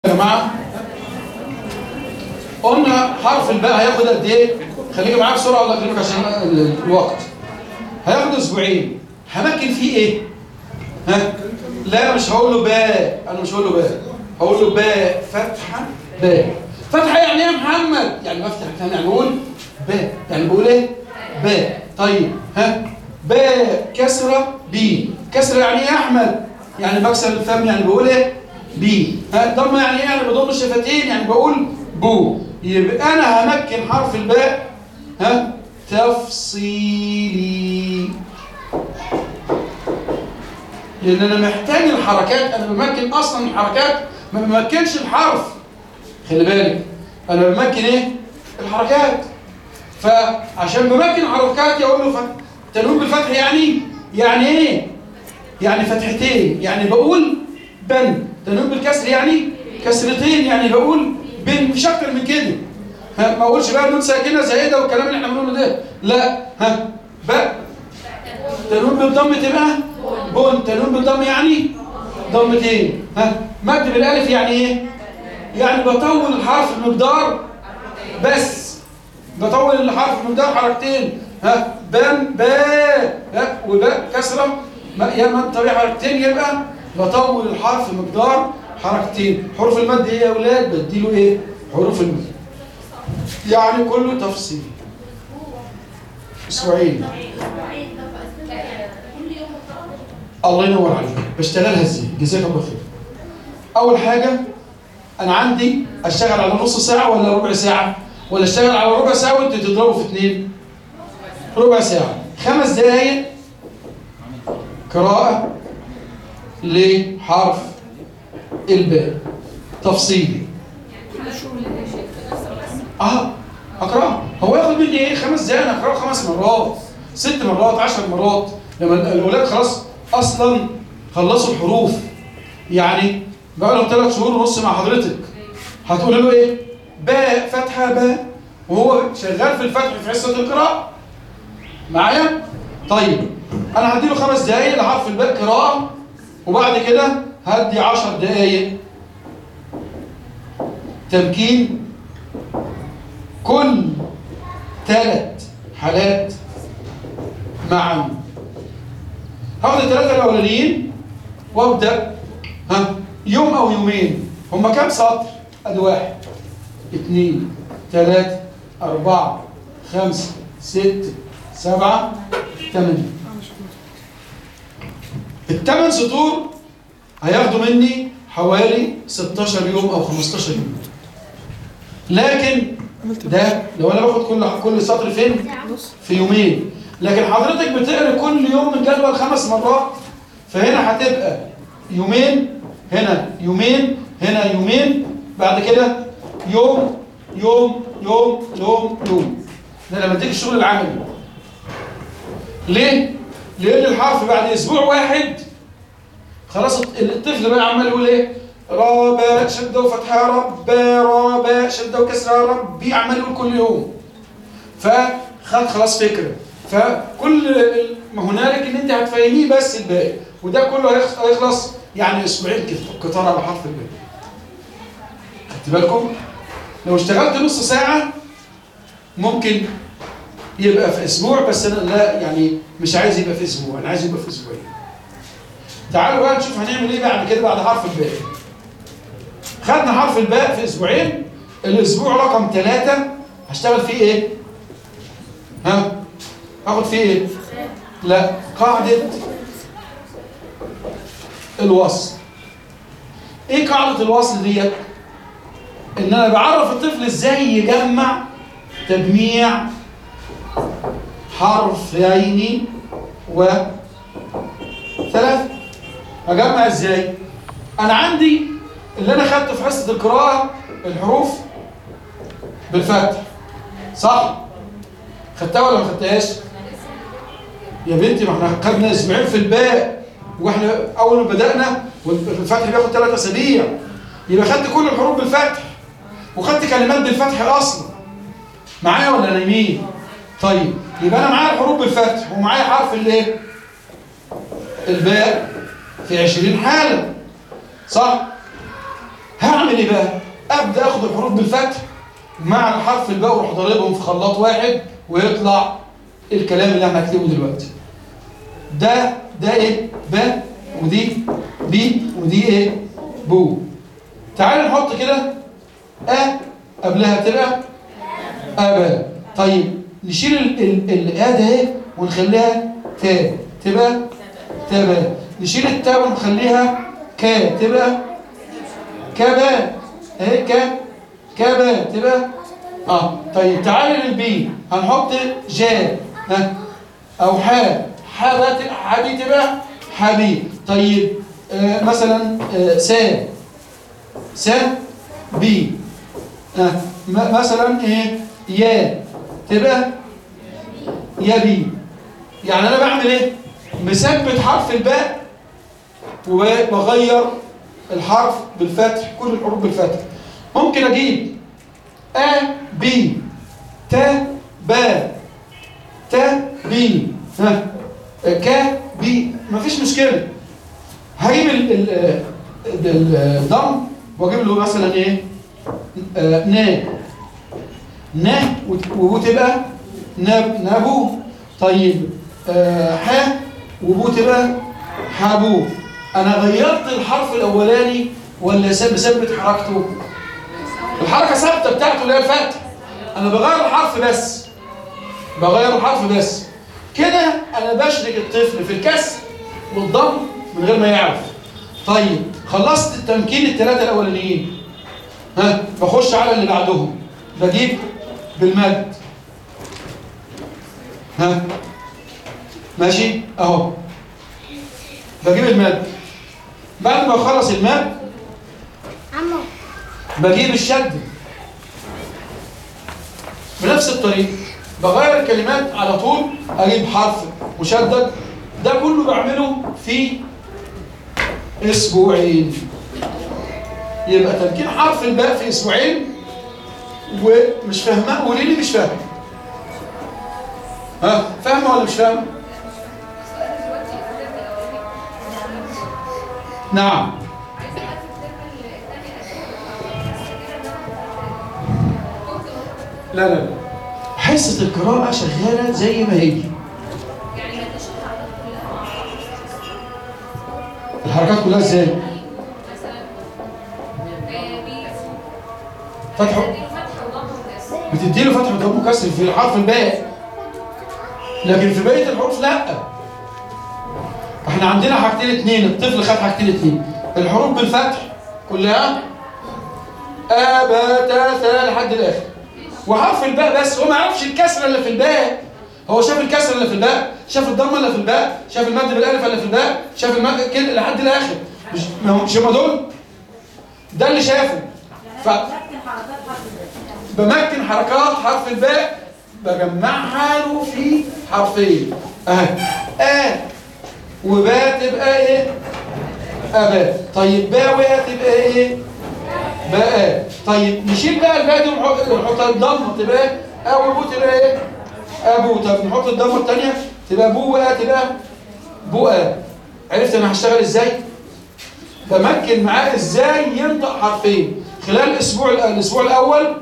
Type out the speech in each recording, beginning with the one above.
يا جماعه قلنا حرف الباء هياخد قد ايه خليكي معايا بسرعه الله يكرمك عشان ال- الوقت هياخد اسبوعين همكن فيه ايه ها لا مش هقول له باء انا مش هقول له باء هقول له باء فتحه باء فتحه يعني ايه يا محمد يعني بفتح الكلام يعني بقول باء يعني بقول ايه باء طيب ها باء كسره بي كسره يعني ايه يا احمد يعني بكسر الفم يعني بقول ايه بي ها ضمه يعني ايه يعني بضم الشفتين يعني بقول بو يبقى انا همكن حرف الباء ها تفصيلي لان انا محتاج الحركات انا بمكن اصلا الحركات ما بمكنش الحرف خلي بالك انا بمكن ايه الحركات فعشان بمكن الحركات يقول له فتح تنوين بالفتح يعني يعني ايه يعني فتحتين يعني بقول بن تنوين بالكسر يعني كسرتين يعني بقول بن مش اكتر من كده ها ما اقولش بقى نون ساكنه زائده والكلام اللي احنا بنقوله ده لا ها بقى تنوين بالضم تبقى بن تنوين بالضم يعني ضمتين ها مد بالالف يعني ايه يعني بطول الحرف المقدار بس بطول الحرف المقدار حركتين ها بن باء ها وباء كسره ما- يا من طبيعي حركتين يبقى بطول الحرف مقدار حركتين حروف المد ايه يا اولاد بديله ايه حروف المد يعني كله تفصيل اسبوعين الله ينور عليك بشتغلها ازاي جزاك الله خير اول حاجه انا عندي اشتغل على نص ساعه ولا ربع ساعه ولا اشتغل على ربع ساعه وانت تضربه في اثنين ربع ساعه خمس دقائق قراءه لحرف الباء تفصيلي اه اقراه هو ياخد مني ايه خمس دقايق انا اقراه خمس مرات ست مرات عشر مرات لما الاولاد خلاص اصلا خلصوا الحروف يعني بقى لهم ثلاث شهور ونص مع حضرتك هتقول له ايه باء فتحه باء وهو شغال في الفتح في حصه القراءه معايا طيب انا هديله خمس دقايق لحرف الباء قراءه وبعد كده هدي عشر دقايق تمكين كل ثلاث حالات معا هاخد الثلاثه الاولانيين وابدا ها يوم او يومين هما كام سطر ادي واحد اثنين ثلاثة أربعة خمسة ستة سبعة ثمانية الثمان سطور هياخدوا مني حوالي 16 يوم أو 15 يوم لكن ده لو أنا باخد كل كل سطر فين؟ في يومين لكن حضرتك بتقرا كل يوم من جدول خمس مرات فهنا هتبقى يومين هنا يومين هنا يومين بعد كده يوم يوم يوم يوم يوم ده لما تيجي الشغل العملي ليه؟ لأن الحرف بعد أسبوع واحد خلاص الطفل بقى عمال يقول إيه؟ رابا شدة وفتحة ربا رابا شدة وكسرة ربي عمال يقول كل يوم فخد خلاص فكرة فكل ما هنالك ان انت هتفهميه بس الباقي وده كله هيخ- هيخلص يعني اسبوعين كده قطار على حرف الباقي خدت بالكم لو اشتغلت نص ساعة ممكن يبقى في اسبوع بس انا لا يعني مش عايز يبقى في اسبوع انا عايز يبقى في اسبوعين تعالوا بقى نشوف هنعمل ايه بعد كده بعد حرف الباء خدنا حرف الباء في اسبوعين الاسبوع رقم ثلاثة هشتغل فيه ايه ها هاخد فيه ايه لا قاعدة الوصل ايه قاعدة الوصل ديت ان انا بعرف الطفل ازاي يجمع تجميع حرفين وثلاثة اجمع ازاي انا عندي اللي انا خدته في حصة القراءة الحروف بالفتح صح خدتها ولا ما خدتهاش يا بنتي ما احنا خدنا اسبوعين في الباء واحنا اول ما بدانا والفتح بياخد ثلاث اسابيع يبقى خدت كل الحروف بالفتح وخدت كلمات بالفتح اصلا معايا ولا نايمين طيب يبقى انا معايا الحروف بالفتح ومعايا حرف الايه الباء في 20 حاله صح هعمل ايه بقى ابدا اخد الحروف بالفتح مع الحرف الباء واروح ضاربهم في خلاط واحد ويطلع الكلام اللي احنا هنكتبه دلوقتي ده ده ايه ب ودي بي ودي ايه بو تعال نحط كده ا قبلها تبقى ابا طيب نشيل ال ال الآ ده ايه ونخليها تا تبقى تبا نشيل التا ونخليها كا تبقى كبا اهي ك كبا تبقى اه طيب تعالى للبي هنحط جا ها او حا حا بقى تبقى حبي تبقى حبي طيب آه مثلا آه سا سا بي آه م- مثلا ايه يا تبقى يبي يعني انا بعمل ايه مثبت حرف الباء وبغير الحرف بالفتح كل الحروف بالفتح ممكن اجيب ا بي ت با ت بي ها ك بي مفيش مشكله هجيب ال- ال- ال- الضم واجيب له مثلا ايه آه، نا نا وت- وتبقى نب نبو طيب آه، ح وبو تبقى حابو انا غيرت الحرف الاولاني ولا ساب- مثبت حركته الحركه ثابته بتاعته اللي هي الفتح انا بغير الحرف بس بغير الحرف بس كده انا بشرك الطفل في الكسر والضم من غير ما يعرف طيب خلصت التمكين الثلاثه الاولانيين ها بخش على اللي بعدهم بجيب بالمد ها ماشي اهو بجيب المد بعد ما اخلص المد عمو بجيب الشد بنفس الطريقة بغير الكلمات على طول اجيب حرف مشدد ده كله بعمله في اسبوعين يبقى تمكين حرف الباء في اسبوعين ومش فاهمه قولي لي مش فاهمه ها فاهمه ولا مش فاهمه نعم لا لا لا حصة القراءة شغالة زي ما هي الحركات كلها ازاي؟ فتح بتدي له فتح وضم وكسر في حرف الباء لكن في بقية الحروف لا احنا عندنا حاجتين اتنين الطفل خد حاجتين اتنين الحروف بالفتح كلها أبا تا ثا لحد الآخر وحرف الباء بس هو ما يعرفش الكسره اللي في الباء هو شاف الكسره اللي في الباء شاف الضمه اللي في الباء شاف المد بالالف اللي في الباء شاف المد كده لحد الاخر مش ما هم- مش هم دول ده اللي شافه ف بمكن حركات حرف الباء بجمعها له في حرفين اهي ا وباء تبقى ايه ابا طيب باء ويا تبقى ايه بقى طيب نشيل بقى الباء دي ونحط نحط الضمه تبقى ايه او بو تبقى ايه ابو طب نحط الضمه الثانيه تبقى بو بقى تبقى بوقا عرفت انا هشتغل ازاي بمكن معاه ازاي ينطق حرفين خلال الاسبوع الاسبوع الاول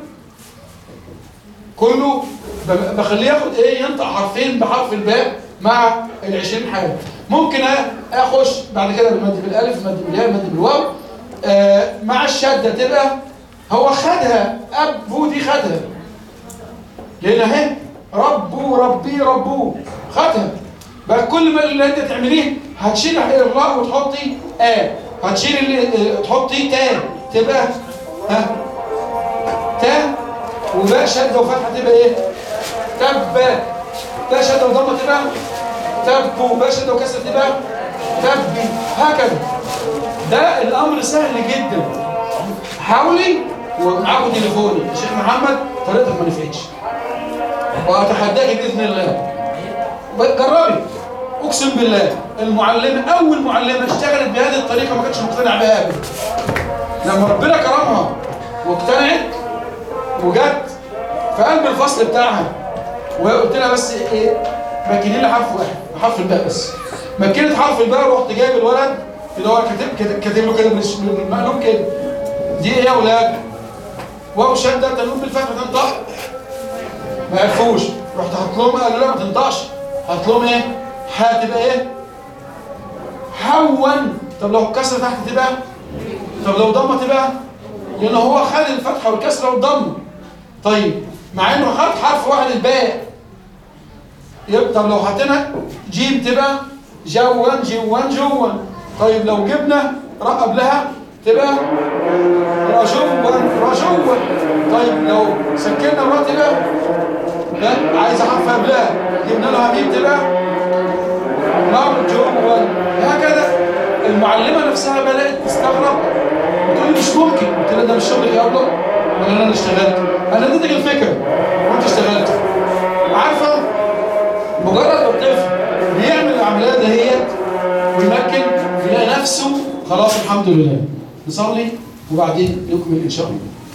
كله ب- بخليه ياخد ايه ينطق حرفين بحرف الباء مع ال 20 حاجه ممكن أ- اخش بعد كده بالمد بالالف مد بالياء مد بالواو آه مع الشده تبقى هو خدها ابو دي خدها لان اهي ربو ربي ربو خدها بقى كل ما اللي انت تعمليه هتشيل الراء وتحطي ا هتشيل اللي آه، تحطي تا تبقى ها تا وباء شده وفتحه تبقى ايه تب باء شده وضمه تبقى تبو باء شده وكسره تبقى تبي هكذا ده الامر سهل جدا حاولي ومعاكم تليفوني يا شيخ محمد طريقتك ما نفعتش واتحداك باذن الله جربي اقسم بالله المعلمه اول معلمه اشتغلت بهذه الطريقه ما كانتش مقتنعه بها ابدا لما ربنا كرمها واقتنعت وجت في قلب الفصل بتاعها وقلت لها بس ايه مكني لي حرف واحد حرف الباء بس مكنت حرف الباء ورحت جايب الولد اللي هو كاتب كاتب كاتب له كده بالش- بالمقلوب كده دي ايه يا اولاد واو شده تنون بالفتح تنطق ما عرفوش رحت حاطط لهم قالوا لا ما تنطقش حاطط لهم ايه هتبقى ايه حون طب لو كسره تحت تبقى طب لو ضمه تبقى لان هو خد الفتحه والكسره والضمه طيب مع انه خد حرف واحد الباء يبقى طب لو حطينا جيم تبقى جوان جوان جوان طيب لو جبنا راء قبلها تبقى رجوا رجوا طيب لو سكننا الراء تبقى ها عايز حرف قبلها جبنا له هميم تبقى مرجوا هكذا المعلمه نفسها بدات تستغرب تقول لي مش ممكن قلت لها ده مش شغلك يا الله ولا انا اللي اشتغلت انا اديتك الفكره وانت اشتغلت عارفه مجرد ما الطفل بيعمل العمليه دهيت ويمكن يلاقي نفسه خلاص الحمد لله نصلي وبعدين نكمل ان شاء الله